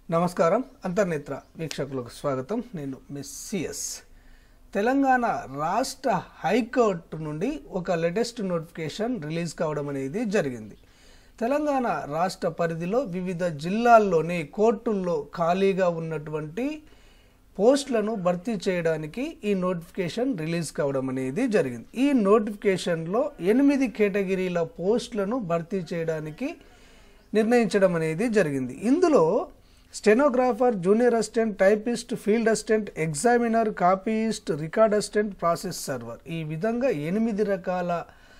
నమస్కారం అంతర్నేత్ర వీక్షకులకు స్వాగతం నేను మిస్ సిఎస్ తెలంగాణ రాష్ట్ర హైకోర్టు నుండి ఒక లేటెస్ట్ నోటిఫికేషన్ రిలీజ్ కావడం అనేది జరిగింది తెలంగాణ రాష్ట్ర పరిధిలో వివిధ జిల్లాల్లోని కోర్టుల్లో ఖాళీగా ఉన్నటువంటి పోస్టులను భర్తీ చేయడానికి ఈ నోటిఫికేషన్ రిలీజ్ కావడం అనేది జరిగింది ఈ నోటిఫికేషన్లో ఎనిమిది కేటగిరీల పోస్టులను భర్తీ చేయడానికి నిర్ణయించడం అనేది జరిగింది ఇందులో stenographer junior assistant typist field assistant examiner copyist record assistant process server ఈ విధంగా ఎనిమిది రకాల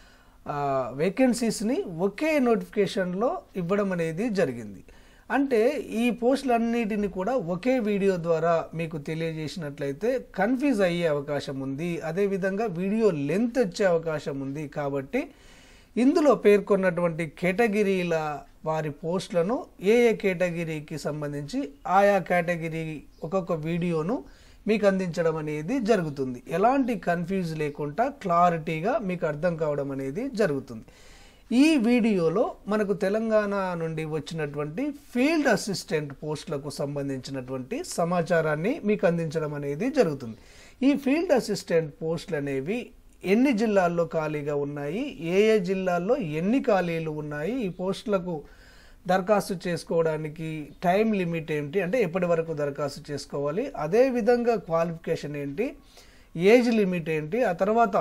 వేకెన్సీస్ని ఒకే నోటిఫికేషన్లో ఇవ్వడం అనేది జరిగింది అంటే ఈ పోస్టులన్నిటిని కూడా ఒకే వీడియో ద్వారా మీకు తెలియజేసినట్లయితే కన్ఫ్యూజ్ అయ్యే అవకాశం ఉంది అదేవిధంగా వీడియో లెంత్ వచ్చే అవకాశం ఉంది కాబట్టి ఇందులో పేర్కొన్నటువంటి కేటగిరీల వారి పోస్టులను ఏ ఏ కేటగిరీకి సంబంధించి ఆయా కేటగిరీ ఒక్కొక్క వీడియోను మీకు అందించడం అనేది జరుగుతుంది ఎలాంటి కన్ఫ్యూజ్ లేకుండా క్లారిటీగా మీకు అర్థం కావడం అనేది జరుగుతుంది ఈ వీడియోలో మనకు తెలంగాణ నుండి వచ్చినటువంటి ఫీల్డ్ అసిస్టెంట్ పోస్టులకు సంబంధించినటువంటి సమాచారాన్ని మీకు అందించడం అనేది జరుగుతుంది ఈ ఫీల్డ్ అసిస్టెంట్ పోస్టులు అనేవి ఎన్ని జిల్లాల్లో ఖాళీగా ఉన్నాయి ఏ ఏ జిల్లాల్లో ఎన్ని ఖాళీలు ఉన్నాయి ఈ పోస్టులకు దరఖాస్తు చేసుకోవడానికి టైం లిమిట్ ఏంటి అంటే ఎప్పటి వరకు దరఖాస్తు చేసుకోవాలి అదే విధంగా క్వాలిఫికేషన్ ఏంటి ఏజ్ లిమిట్ ఏంటి ఆ తర్వాత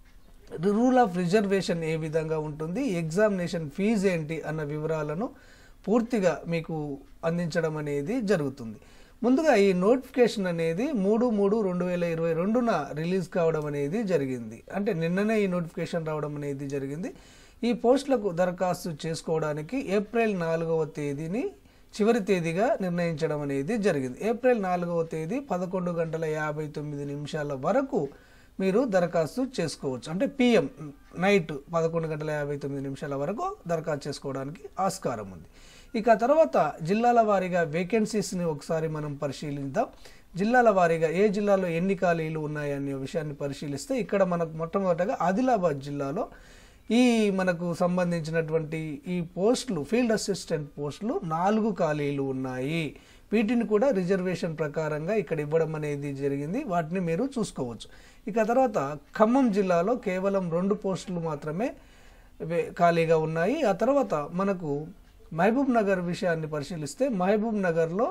రూల్ ఆఫ్ రిజర్వేషన్ ఏ విధంగా ఉంటుంది ఎగ్జామినేషన్ ఫీజు ఏంటి అన్న వివరాలను పూర్తిగా మీకు అందించడం అనేది జరుగుతుంది ముందుగా ఈ నోటిఫికేషన్ అనేది మూడు మూడు రెండు వేల ఇరవై రెండున రిలీజ్ కావడం అనేది జరిగింది అంటే నిన్ననే ఈ నోటిఫికేషన్ రావడం అనేది జరిగింది ఈ పోస్టులకు దరఖాస్తు చేసుకోవడానికి ఏప్రిల్ నాలుగవ తేదీని చివరి తేదీగా నిర్ణయించడం అనేది జరిగింది ఏప్రిల్ నాలుగవ తేదీ పదకొండు గంటల యాభై తొమ్మిది నిమిషాల వరకు మీరు దరఖాస్తు చేసుకోవచ్చు అంటే పిఎం నైట్ పదకొండు గంటల యాభై తొమ్మిది నిమిషాల వరకు దరఖాస్తు చేసుకోవడానికి ఆస్కారం ఉంది ఇక తర్వాత జిల్లాల వారీగా వేకెన్సీస్ని ఒకసారి మనం పరిశీలిద్దాం జిల్లాల వారీగా ఏ జిల్లాలో ఎన్ని ఖాళీలు ఉన్నాయనే విషయాన్ని పరిశీలిస్తే ఇక్కడ మనకు మొట్టమొదటగా ఆదిలాబాద్ జిల్లాలో ఈ మనకు సంబంధించినటువంటి ఈ పోస్టులు ఫీల్డ్ అసిస్టెంట్ పోస్టులు నాలుగు ఖాళీలు ఉన్నాయి వీటిని కూడా రిజర్వేషన్ ప్రకారంగా ఇక్కడ ఇవ్వడం అనేది జరిగింది వాటిని మీరు చూసుకోవచ్చు ఇక తర్వాత ఖమ్మం జిల్లాలో కేవలం రెండు పోస్టులు మాత్రమే వే- ఖాళీగా ఉన్నాయి ఆ తర్వాత మనకు మహబూబ్ నగర్ విషయాన్ని పరిశీలిస్తే మహబూబ్ నగర్లో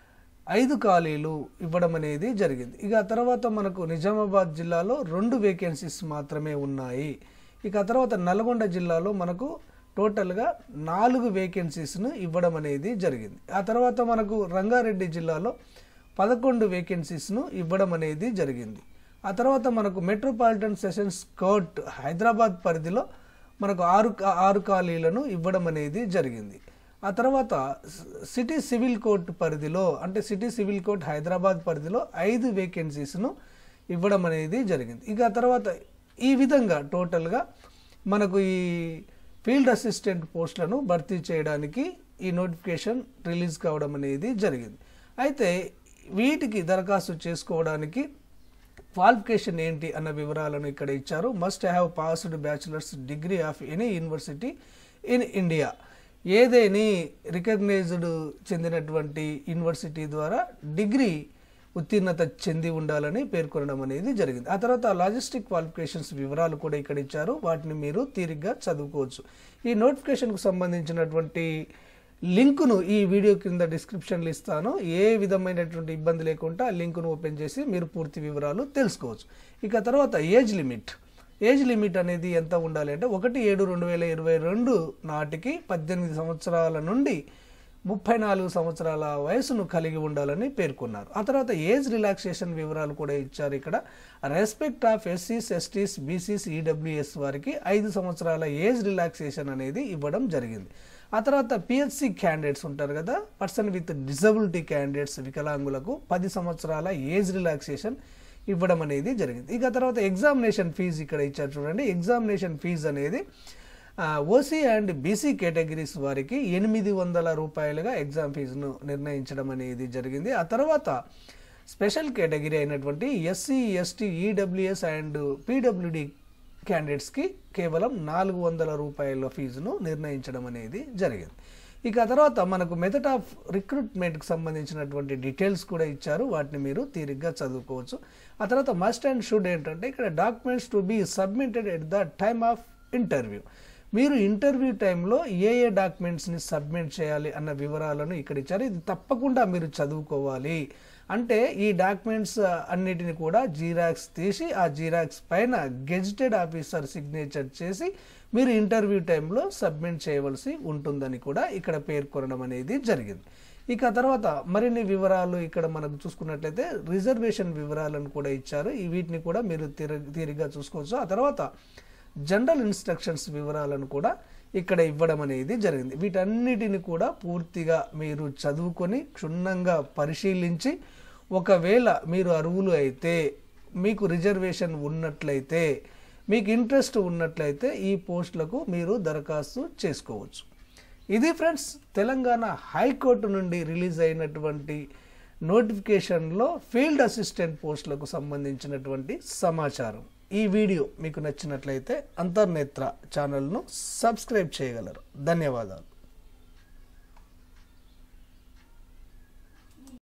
ఐదు ఖాళీలు ఇవ్వడం అనేది జరిగింది ఇక ఆ తర్వాత మనకు నిజామాబాద్ జిల్లాలో రెండు వేకెన్సీస్ మాత్రమే ఉన్నాయి ఇక ఆ తర్వాత నల్గొండ జిల్లాలో మనకు టోటల్గా నాలుగు వేకెన్సీస్ను ఇవ్వడం అనేది జరిగింది ఆ తర్వాత మనకు రంగారెడ్డి జిల్లాలో పదకొండు వేకెన్సీస్ను ఇవ్వడం అనేది జరిగింది ఆ తర్వాత మనకు మెట్రోపాలిటన్ సెషన్స్ కోర్ట్ హైదరాబాద్ పరిధిలో మనకు ఆరు కా- ఆరు ఖాళీలను ఇవ్వడం అనేది జరిగింది ఆ తర్వాత సి- సిటీ సివిల్ కోర్ట్ పరిధిలో అంటే సిటీ సివిల్ కోర్ట్ హైదరాబాద్ పరిధిలో ఐదు వేకెన్సీస్ను ఇవ్వడం అనేది జరిగింది ఇక ఆ తర్వాత ఈ విధంగా టోటల్గా మనకు ఈ ఫీల్డ్ అసిస్టెంట్ పోస్టులను భర్తీ చేయడానికి ఈ నోటిఫికేషన్ రిలీజ్ కావడం అనేది జరిగింది అయితే వీటికి దరఖాస్తు చేసుకోవడానికి క్వాలిఫికేషన్ ఏంటి అన్న వివరాలను ఇక్కడ ఇచ్చారు must have passed bachelor's degree of any university in India ఏదేని రికగ్నైజ్డ్ చెందినటువంటి యూనివర్సిటీ ద్వారా డిగ్రీ ఉత్తీర్ణత చెంది ఉండాలని పేర్కొనడం అనేది జరిగింది ఆ తర్వాత లాజిస్టిక్ క్వాలిఫికేషన్స్ వివరాలు కూడా ఇక్కడ ఇచ్చారు వాటిని మీరు తీరిగ్గా చదువుకోవచ్చు ఈ నోటిఫికేషన్కు సంబంధించినటువంటి లింకును ఈ వీడియో కింద డిస్క్రిప్షన్లో ఇస్తాను ఏ విధమైనటువంటి ఇబ్బంది లేకుండా ఆ లింకును ఓపెన్ చేసి మీరు పూర్తి వివరాలు తెలుసుకోవచ్చు ఇక తర్వాత ఏజ్ లిమిట్ ఏజ్ లిమిట్ అనేది ఎంత ఉండాలి అంటే ఒకటి ఏడు రెండు వేల ఇరవై రెండు నాటికి పద్దెనిమిది సంవత్సరాల నుండి ముప్పై నాలుగు సంవత్సరాల వయసును కలిగి ఉండాలని పేర్కొన్నారు ఆ తర్వాత ఏజ్ రిలాక్సేషన్ వివరాలు కూడా ఇచ్చారు ఇక్కడ రెస్పెక్ట్ ఆఫ్ ఎస్సీస్ ఎస్టీస్ బీసీస్ ఈడబ్ల్యూఎస్ వారికి ఐదు సంవత్సరాల ఏజ్ రిలాక్సేషన్ అనేది ఇవ్వడం జరిగింది ఆ తర్వాత పిహెచ్సి క్యాండిడేట్స్ ఉంటారు కదా పర్సన్ విత్ డిజబిలిటీ క్యాండిడేట్స్ వికలాంగులకు పది సంవత్సరాల ఏజ్ రిలాక్సేషన్ ఇవ్వడం అనేది జరిగింది ఇక తర్వాత ఎగ్జామినేషన్ ఫీజు ఇక్కడ ఇచ్చారు చూడండి ఎగ్జామినేషన్ ఫీజు అనేది ఓసీ అండ్ బీసీ కేటగిరీస్ వారికి ఎనిమిది వందల రూపాయలుగా ఎగ్జామ్ ఫీజును నిర్ణయించడం అనేది జరిగింది ఆ తర్వాత స్పెషల్ కేటగిరీ అయినటువంటి SC ST EWS and PWD క్యాండిడేట్స్కి కేవలం నాలుగు వందల రూపాయల ఫీజును నిర్ణయించడం అనేది జరిగింది ఇక ఆ తర్వాత మనకు మెథడ్ ఆఫ్ రిక్రూట్మెంట్కి సంబంధించినటువంటి డీటెయిల్స్ కూడా ఇచ్చారు వాటిని మీరు తీరిగ్గా చదువుకోవచ్చు ఆ తర్వాత మస్ట్ అండ్ షుడ్ ఏంటంటే ఇక్కడ documents to be submitted at the time of interview మీరు ఇంటర్వ్యూ టైంలో ఏ ఏ డాక్యుమెంట్స్ని సబ్మిట్ చేయాలి అన్న వివరాలను ఇక్కడ ఇచ్చారు ఇది తప్పకుండా మీరు చదువుకోవాలి అంటే ఈ డాక్యుమెంట్స్ అన్నిటిని కూడా జీరాక్స్ తీసి ఆ జీరాక్స్ పైన గెజిటెడ్ ఆఫీసర్ సిగ్నేచర్ చేసి మీరు ఇంటర్వ్యూ టైంలో సబ్మిట్ చేయవలసి ఉంటుందని కూడా ఇక్కడ పేర్కొనడం అనేది జరిగింది ఇక తర్వాత మరిన్ని వివరాలు ఇక్కడ మనకు చూసుకున్నట్లయితే రిజర్వేషన్ వివరాలను కూడా ఇచ్చారు ఈ వీటిని కూడా మీరు తీరి తీరిగ్గా చూసుకోవచ్చు ఆ తర్వాత జనరల్ ఇన్స్ట్రక్షన్స్ వివరాలను కూడా ఇక్కడ ఇవ్వడం అనేది జరిగింది వీటన్నిటిని కూడా పూర్తిగా మీరు చదువుకొని క్షుణ్ణంగా పరిశీలించి ఒకవేళ మీరు అరువులు అయితే మీకు రిజర్వేషన్ ఉన్నట్లయితే మీకు ఇంట్రెస్ట్ ఉన్నట్లయితే ఈ పోస్టులకు మీరు దరఖాస్తు చేసుకోవచ్చు ఇది ఫ్రెండ్స్ తెలంగాణ హైకోర్టు నుండి రిలీజ్ అయినటువంటి నోటిఫికేషన్లో ఫీల్డ్ అసిస్టెంట్ పోస్టులకు సంబంధించినటువంటి సమాచారం ఈ వీడియో మీకు నచ్చినట్లయితే అంతర్నేత్ర ఛానల్ను సబ్స్క్రైబ్ చేయగలరు ధన్యవాదాలు